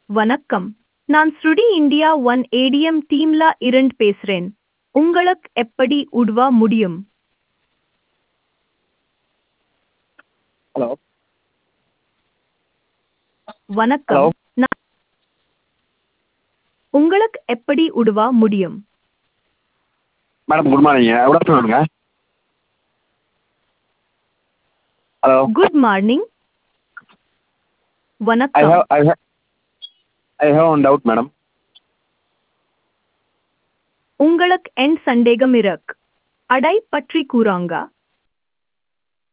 வணக்கம் நான் ஸ்ருடி இந்தியா ஒன் ஏடிஎம் டீம்ல இருந்து பேசுறேன் உங்களுக்கு எப்படி உதவ முடியும் ஹலோ வணக்கம் Hello. நான் உங்களுக்கு எப்படி உதவ முடியும் மேடம் குட் மார்னிங் குட் ஆஃப்டர்நூனுங்க ஹலோ குட் மார்னிங் ஐ வணக்கம் have I have I have one doubt madam உங்களுக்கு என் சந்தேகம் இருக்கு அடை பற்றி கூறாங்க